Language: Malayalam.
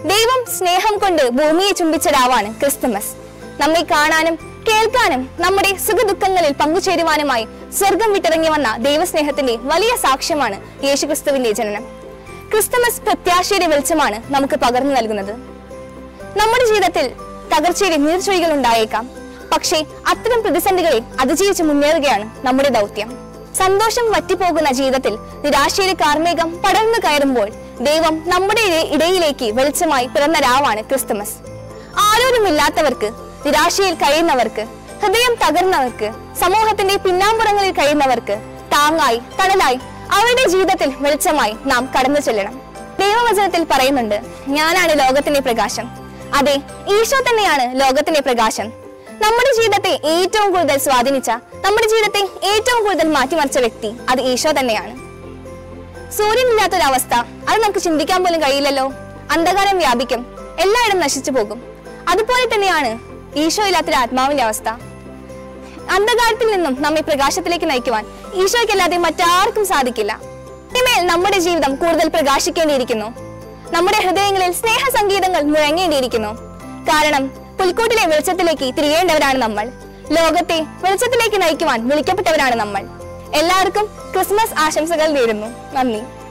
ദൈവം സ്നേഹം കൊണ്ട് ഭൂമിയെ ചുംബിച്ച രാവാണ് ക്രിസ്തുമസ് നമ്മെ കാണാനും കേൾക്കാനും നമ്മുടെ സുഖദുഃഖങ്ങളിൽ പങ്കുചേരുവാനുമായി സ്വർഗം വിട്ടിറങ്ങി വന്ന ദൈവസ്നേഹത്തിന്റെ വലിയ സാക്ഷ്യമാണ് യേശുക്രിസ്തുവിന്റെ ജനനം ക്രിസ്തുമസ് പ്രത്യാശയുടെ വെളിച്ചമാണ് നമുക്ക് പകർന്നു നൽകുന്നത് നമ്മുടെ ജീവിതത്തിൽ തകർച്ചയുടെ നീർച്ചൊഴികൾ ഉണ്ടായേക്കാം പക്ഷേ അത്തരം പ്രതിസന്ധികളെ അതിജീവിച്ച് മുന്നേറുകയാണ് നമ്മുടെ ദൗത്യം സന്തോഷം വറ്റിപ്പോകുന്ന ജീവിതത്തിൽ നിരാശയുടെ കാർമേഘം പടർന്നു കയറുമ്പോൾ ദൈവം നമ്മുടെ ഇട- ഇടയിലേക്ക് വെളിച്ചമായി പിറന്ന രാവാണ് ക്രിസ്തുമസ് ആരോരുമില്ലാത്തവർക്ക് നിരാശയിൽ കഴിയുന്നവർക്ക് ഹൃദയം തകർന്നവർക്ക് സമൂഹത്തിന്റെ പിന്നാമ്പുറങ്ങളിൽ കഴിയുന്നവർക്ക് താങ്ങായി തണലായി അവരുടെ ജീവിതത്തിൽ വെളിച്ചമായി നാം കടന്നു ചെല്ലണം ദൈവവചനത്തിൽ പറയുന്നുണ്ട് ഞാനാണ് ലോകത്തിന്റെ പ്രകാശം അതെ ഈശോ തന്നെയാണ് ലോകത്തിന്റെ പ്രകാശം നമ്മുടെ ജീവിതത്തെ ഏറ്റവും കൂടുതൽ സ്വാധീനിച്ച നമ്മുടെ ജീവിതത്തെ ഏറ്റവും കൂടുതൽ മാറ്റിമറിച്ച വ്യക്തി അത് ഈശോ തന്നെയാണ് സൂര്യനില്ലാത്തൊരവസ്ഥ അത് നമുക്ക് ചിന്തിക്കാൻ പോലും കഴിയില്ലല്ലോ അന്ധകാരം വ്യാപിക്കും എല്ലായിടും നശിച്ചു പോകും അതുപോലെ തന്നെയാണ് ഈശോ ഇല്ലാത്തൊരു ആത്മാവിന്റെ അവസ്ഥ അന്ധകാരത്തിൽ നിന്നും നമ്മെ പ്രകാശത്തിലേക്ക് നയിക്കുവാൻ ഈശോയ്ക്കല്ലാതെ മറ്റാർക്കും സാധിക്കില്ല ഇനിമേൽ നമ്മുടെ ജീവിതം കൂടുതൽ പ്രകാശിക്കേണ്ടിയിരിക്കുന്നു നമ്മുടെ ഹൃദയങ്ങളിൽ സ്നേഹ സംഗീതങ്ങൾ മുഴങ്ങേണ്ടിയിരിക്കുന്നു കാരണം പുൽക്കൂട്ടിലെ വെളിച്ചത്തിലേക്ക് തിരിയേണ്ടവരാണ് നമ്മൾ ലോകത്തെ വെളിച്ചത്തിലേക്ക് നയിക്കുവാൻ വിളിക്കപ്പെട്ടവരാണ് നമ്മൾ എല്ലാവർക്കും ക്രിസ്മസ് ആശംസകൾ നേരുന്നു നന്ദി